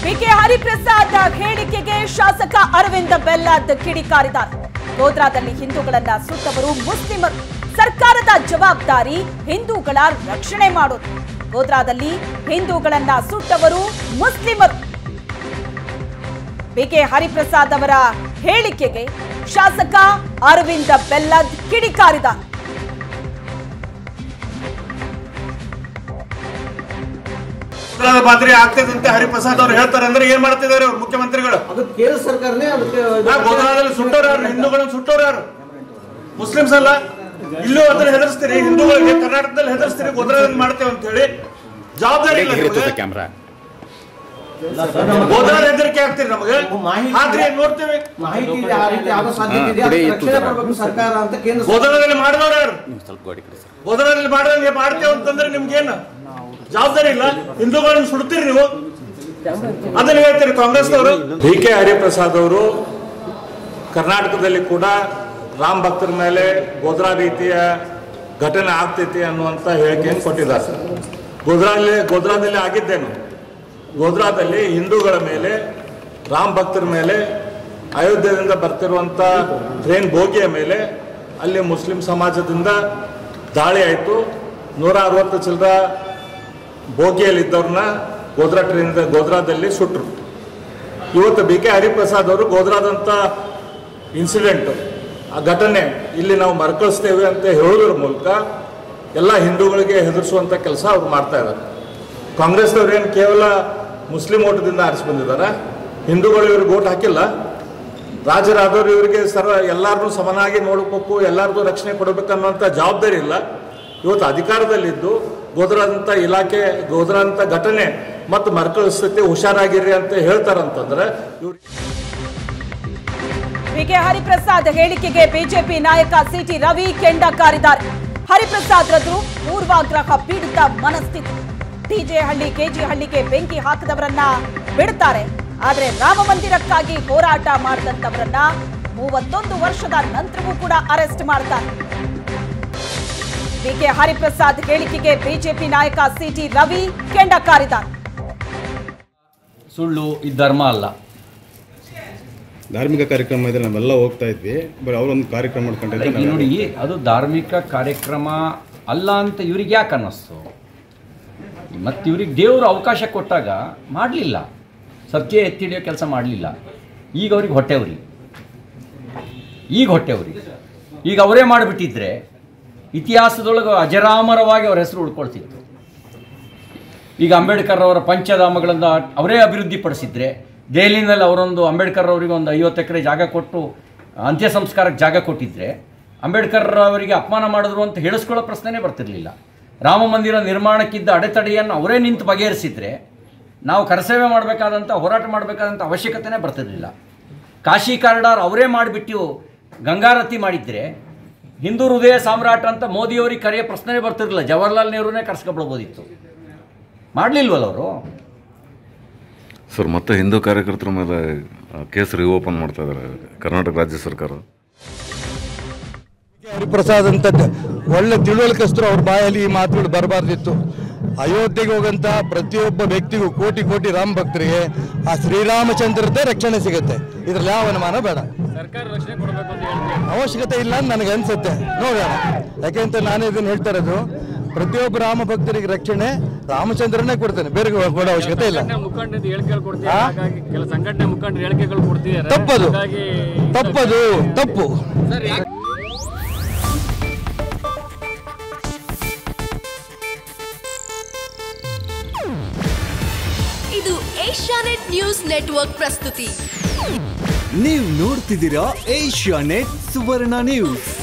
BK Hariprasad ಹೇಳಿಕೆಗೆ ಶಾಸಕ ಅರವಿಂದ ಬೆಲ್ಲದ್ ಕಿಡಿಕಾರಿದ್ದಾರೆ ಗೋಧ್ರಾದಲ್ಲಿ ಹಿಂದೂಗಳನ್ನ ಸುಟ್ಟವರು ಮುಸ್ಲಿಮರು ಸರ್ಕಾರದ ಜವಾಬ್ದಾರಿ ಹಿಂದೂಗಳ ರಕ್ಷಣೆ ಮಾಡೋದು ಗೋಧ್ರಾದಲ್ಲಿ ಹಿಂದೂಗಳನ್ನ ಸುಟ್ಟವರು ಮುಸ್ಲಿಮರು ಬಿಕೆ ಹರಿಪ್ರಸಾದ್ ಅವರ ಹೇಳಿಕೆಗೆ ಶಾಸಕ ಅರವಿಂದ ಬೆಲ್ಲದ್ ಕಿಡಿಕಾರಿದ್ದಾರೆ ಉಗ್ರವಾದ ಮಾದರಿ ಆಗ್ತದೆ ಅಂತ ಹರಿಪ್ರಸಾದ್ ಅವ್ರು ಹೇಳ್ತಾರೆ ಅಂದ್ರೆ ಏನ್ ಮಾಡ್ತಿದ್ದಾರೆ ಅವ್ರು ಮುಖ್ಯಮಂತ್ರಿಗಳು ಅದು ಕೇಂದ್ರ ಸರ್ಕಾರನೇ ಅದಕ್ಕೆ ಇದು- ಆ ಗೋದಾದಲ್ಲಿ ಸುಟ್ಟೋರು ಯಾರು ಹಿಂದೂಗಳನ್ನು ಸುಟ್ಟೋರು ಯಾರು ಮುಸ್ಲಿಮ್ಸ್ ಅಲ್ಲ ಇಲ್ಲೂ ಅದನ್ನ ಹೆದರ್ಸ್ತೀರಿ ಹಿಂದೂಗಳಿಗೆ ಕರ್ನಾಟಕದಲ್ಲಿ ಹೆದರ್ಸ್ತೀರಿ ಗೋದಾದಲ್ಲಿ ಮಾಡ್ತೇವೆ ಅಂತ ಹೇಳಿ ಜವಾಬ್ದಾರಿ ಇಲ್ಲ ನಿಮ್ಗೆ. ಕ್ಯಾಮ್ರಾ ಗೋದಾದಲ್ಲಿ ಹೆದರಿಕೆ ಆಗ್ತೀರಿ ನಮಗೆ ಮಾಹಿತಿ- ಆದ್ರೆ ನೋಡ್ತೇವೆ ಮಾಹಿತಿ ಇದೆ, ಆ ರೀತಿ ಆಗೋ ಸಾಧ್ಯತೆ ಇದೆ ಬಿಡಿ, ಅದಕ್ಕೆ ಇತ್ತು ರಕ್ಷಣೆ ಸರ್. ಕೊಡ್ಬೇಕು ಸರ್ಕಾರ ಅಂತ ಕೇಂದ್ರ ಸರ್ಕಾರ ಗೋದಾದಲ್ಲಿ ಮಾಡಿದವ್ರು ಯಾರು ಸ್ವಲ್ಪ ಗಾಡಿ ಕಡೆ ಸರ್ ಗೋದಾದಲ್ಲಿ ಮಾಡಿದಂಗೆ ಮಾಡ್ತೇವೆ ಅಂತಂದ್ರೆ ನಿಮ್ಗೇನು ಜವಾಬ್ದಾರಿ ಇಲ್ಲ ಹಿಂದೂಗಳನ್ನು ಸುಡ್ತೀರಿ ನೀವು ಅದನ್ನ ಹೇಳ್ತೀರಿ ಕಾಂಗ್ರೆಸ್ನವರು ಬಿ ಕೆ ಹರಿಪ್ರಸಾದ್ ಅವರು ಕರ್ನಾಟಕದಲ್ಲಿ ಕೂಡ ರಾಮ್ ಭಕ್ತರ ಮೇಲೆ ಗೋದ್ರಾ ರೀತಿಯ ಘಟನೆ ಆಗ್ತೈತಿ ಅನ್ನುವಂಥ ಹೇಳಿಕೆಯನ್ನು ಕೊಟ್ಟಿದ್ದಾರೆ ಗೋದ್ರಲ್ಲಿ ಗೋದ್ರಾದಲ್ಲಿ ಆಗಿದ್ದೇನು ಗೋದ್ರಾದಲ್ಲಿ ಹಿಂದೂಗಳ ಮೇಲೆ ರಾಮ್ ಭಕ್ತರ ಮೇಲೆ ಅಯೋಧ್ಯೆಯಿಂದ ಬರ್ತಿರುವಂಥ ಟ್ರೈನ್ ಬೋಗಿಯ ಮೇಲೆ ಅಲ್ಲಿ ಮುಸ್ಲಿಂ ಸಮಾಜದಿಂದ ದಾಳಿ ಆಯಿತು ನೂರ ಅರವತ್ತು ಚಿಲ್ಲರ ಬೋಗಿಯಲ್ಲಿದ್ದವ್ರನ್ನ ಗೋದ್ರಾ ಟ್ರೈನ್ ಗೋದ್ರಾದಲ್ಲಿ ಸುಟ್ಟರು ಇವತ್ತು ಬಿ ಕೆ ಹರಿಪ್ರಸಾದ್ ಅವರು ಗೋದ್ರಾದಂಥ ಇನ್ಸಿಡೆಂಟ್ ಆ ಘಟನೆ ಇಲ್ಲಿ ನಾವು ಮರುಕಳಿಸ್ತೇವೆ ಅಂತ ಹೇಳೋದ್ರ ಮೂಲಕ ಎಲ್ಲ ಹಿಂದೂಗಳಿಗೆ ಹೆದರಿಸುವಂಥ ಕೆಲಸ ಅವ್ರು ಮಾಡ್ತಾ ಇದ್ದಾರೆ ಕಾಂಗ್ರೆಸ್ನವ್ರು ಏನು ಕೇವಲ ಮುಸ್ಲಿಂ ಓಟದಿಂದ ಆರಿಸಿ ಬಂದಿದ್ದಾರೆ ಹಿಂದೂಗಳು ಇವ್ರಿಗೆ ಓಟ್ ಹಾಕಿಲ್ಲ ರಾಜರಾದವರು ಇವರಿಗೆ ಸರ್ವ ಎಲ್ಲರನ್ನೂ ಸಮನಾಗಿ ನೋಡಬೇಕು ಎಲ್ಲರಿಗೂ ರಕ್ಷಣೆ ಕೊಡಬೇಕನ್ನುವಂಥ ಜವಾಬ್ದಾರಿ ಇಲ್ಲ ಇವತ್ತು ಅಧಿಕಾರದಲ್ಲಿದ್ದು ಗೋದ್ರಾದಂಥ ಇಲಾಖೆ ಗೋದ್ರಾದಂಥ ಘಟನೆ ಮತ್ತು ಮರುಕಳಿಸ್ತೈತಿ ಹುಷಾರಾಗಿರ್ರಿ ಅಂತ ಹೇಳ್ತಾರಂತಂದ್ರೆ ಇವ್ರು ಬಿಕೆ ಹರಿಪ್ರಸಾದ್ ಹೇಳಿಕೆಗೆ ಬಿಜೆಪಿ ನಾಯಕ ಸಿಟಿ ರವಿ ಕೆಂಡ ಕಾರಿದ್ದಾರೆ ಹರಿಪ್ರಸಾದ್ ರದ್ರು ಪೂರ್ವಾಗ್ರಹ ಪೀಡಿತ ಮನಸ್ಥಿತಿ ಟಿಜೆ ಹಳ್ಳಿ ಕೆಜಿ ಹಳ್ಳಿಗೆ ಬೆಂಕಿ ಹಾಕಿದವರನ್ನ ಬಿಡ್ತಾರೆ ಆದ್ರೆ ರಾಮ ಮಂದಿರಕ್ಕಾಗಿ ಹೋರಾಟ ಮಾಡಿದಂತವರನ್ನ ಮೂವತ್ತೊಂದು ವರ್ಷದ ನಂತರವೂ ಕೂಡ ಅರೆಸ್ಟ್ ಮಾಡ್ತಾರೆ ಬಿಕೆ ಹರಿಪ್ರಸಾದ್ ಹೇಳಿಕೆಗೆ ಬಿಜೆಪಿ ನಾಯಕ ಸಿಟಿ ರವಿ ಕೆಂಡ ಕಾರಿದ್ದಾರೆ ಸುಳ್ಳು ಇದು ಧರ್ಮ ಅಲ್ಲ ಧಾರ್ಮಿಕ ಕಾರ್ಯಕ್ರಮ ಇದ್ರೆ ನಾವೆಲ್ಲ ಹೋಗ್ತಾ ಇದ್ವಿ ಬರೀ ಅವರೊಂದು ಕಾರ್ಯಕ್ರಮ ಮಾಡ್ಕೊಂಡಿದ್ರೆ ಈಗ ನೋಡಿ ಅದು ಧಾರ್ಮಿಕ ಕಾರ್ಯಕ್ರಮ ಅಲ್ಲ ಅಂತ ಇವ್ರಿಗೆ ಯಾಕೆ ಅನ್ನಿಸ್ತು ಮತ್ತು ಇವ್ರಿಗೆ ದೇವರು ಅವಕಾಶ ಕೊಟ್ಟಾಗ ಮಾಡಲಿಲ್ಲ ಸತ್ಯ ಎತ್ತಿ ಹಿಡಿಯೋ ಕೆಲಸ ಮಾಡಲಿಲ್ಲ ಈಗ ಅವ್ರಿಗೆ ಹೊಟ್ಟೆವ್ರಿ ಈಗ ಹೊಟ್ಟೆವ್ರಿ ಈಗ ಅವರೇ ಮಾಡಿಬಿಟ್ಟಿದ್ರೆ ಇತಿಹಾಸದೊಳಗೆ ಅಜರಾಮರವಾಗಿ ಅವ್ರ ಹೆಸರು ಉಳ್ಕೊಳ್ತಿತ್ತು ಈಗ ಅಂಬೇಡ್ಕರ್ ಅವರ ಪಂಚಧಾಮಗಳನ್ನು ಅವರೇ ಅಭಿವೃದ್ಧಿಪಡಿಸಿದ್ರೆ ದೆಹಲಿನಲ್ಲಿ ಅವರೊಂದು ಅಂಬೇಡ್ಕರ್ ಅವರಿಗೆ ಒಂದು ಐವತ್ತು ಎಕರೆ ಜಾಗ ಕೊಟ್ಟು ಅಂತ್ಯ ಸಂಸ್ಕಾರಕ್ಕೆ ಜಾಗ ಕೊಟ್ಟಿದ್ರೆ ಅಂಬೇಡ್ಕರ್ ಅವರಿಗೆ ಅಪಮಾನ ಮಾಡಿದ್ರು ಅಂತ ಹೇಳಿಸ್ಕೊಳ್ಳೋ ಪ್ರಶ್ನೆನೇ ಬರ್ತಿರಲಿಲ್ಲ ರಾಮ ಮಂದಿರ ನಿರ್ಮಾಣಕ್ಕಿದ್ದ ಅಡೆತಡೆಯನ್ನು ಅವರೇ ನಿಂತು ಬಗೆಹರಿಸಿದ್ರೆ ನಾವು ಕರಸೇವೆ ಮಾಡಬೇಕಾದಂಥ ಹೋರಾಟ ಮಾಡಬೇಕಾದಂಥ ಅವಶ್ಯಕತೆನೇ ಬರ್ತಿರಲಿಲ್ಲ ಕಾಶಿ ಕಾರಿಡಾರ್ ಅವರೇ ಮಾಡಿಬಿಟ್ಟು ಗಂಗಾರತಿ ಮಾಡಿದ್ರೆ ಹಿಂದೂ ಹೃದಯ ಸಾಮ್ರಾಟ್ ಅಂತ ಮೋದಿಯವರಿಗೆ ಕರೆಯೋ ಪ್ರಶ್ನೆನೇ ಬರ್ತಿರಲಿಲ್ಲ ಜವಾಹರ್ಲಾಲ್ ನೆಹರೂನೇ ಕರ್ಸ್ಕೊಬಿಡ್ಬೋದಿತ್ತು ಮಾಡಲಿಲ್ವಲ್ಲ ಅವರು ಸರ್ ಮತ್ತೆ ಹಿಂದೂ ಕಾರ್ಯಕರ್ತರ ಮೇಲೆ ಕೇಸ್ ರಿಓಪನ್ ಮಾಡ್ತಾ ಇದ್ದಾರೆ ಕರ್ನಾಟಕ ರಾಜ್ಯ ಸರ್ಕಾರ ಹರಿಪ್ರಸಾದ್ ಅಂತ ಒಳ್ಳೆ ತಿಳುವಳಿಕಸ್ತರು ಅವ್ರ ಬಾಯಲ್ಲಿ ಈ ಮಾತುಗಳು ಬರಬಾರ್ದಿತ್ತು ಅಯೋಧ್ಯೆಗೆ ಹೋಗಂತ ಪ್ರತಿಯೊಬ್ಬ ವ್ಯಕ್ತಿಗೂ ಕೋಟಿ ಕೋಟಿ ರಾಮ ಭಕ್ತರಿಗೆ ಆ ಶ್ರೀರಾಮಚಂದ್ರದ್ದೇ ರಕ್ಷಣೆ ಸಿಗುತ್ತೆ ಇದ್ರಲ್ಲಿ ಯಾವ ಅನುಮಾನ ಬೇಡ ಅವಶ್ಯಕತೆ ಇಲ್ಲ ಅಂತ ನನಗೆ ಅನ್ಸುತ್ತೆ ನೋಡೋಣ ಯಾಕೆಂತ ನಾನು ಇದನ್ನ ಹೇಳ್ತಾ ಇರೋದು ಪ್ರತಿಯೊಬ್ಬ ರಾಮ ಭಕ್ತರಿಗೆ ರಕ್ಷಣೆ ರಾಮಚಂದ್ರನೇ ಕೊಡ್ತಾನೆ ಬೇರೆ ಕೊಡೋ ಅವಶ್ಯಕತೆ ಇಲ್ಲ ಮುಖಂಡರು ಹೇಳಿಕೆಗಳು ಕೊಡ್ತೀವಿ ಆ? ಹಾಗಾಗಿ ಕೆಲ ಸಂಘಟನೆ ಮುಖಂಡರು ಹೇಳಿಕೆಗಳು ಕೊಡ್ತಿದ್ದಾರೆ ತಪ್ಪದು ಹಾಗಾಗಿ ತಪ್ಪದು ತಪ್ಪು ಇದು ಏಷ್ಯಾನೆಟ್ ನ್ಯೂಸ್ ನೆಟ್ವರ್ಕ್ ಪ್ರಸ್ತುತಿ ನೀವು ನೋಡ್ತಿದ್ದೀರಾ ಏಷ್ಯಾ ನೆಟ್ ಸುವರ್ಣ ನ್ಯೂಸ್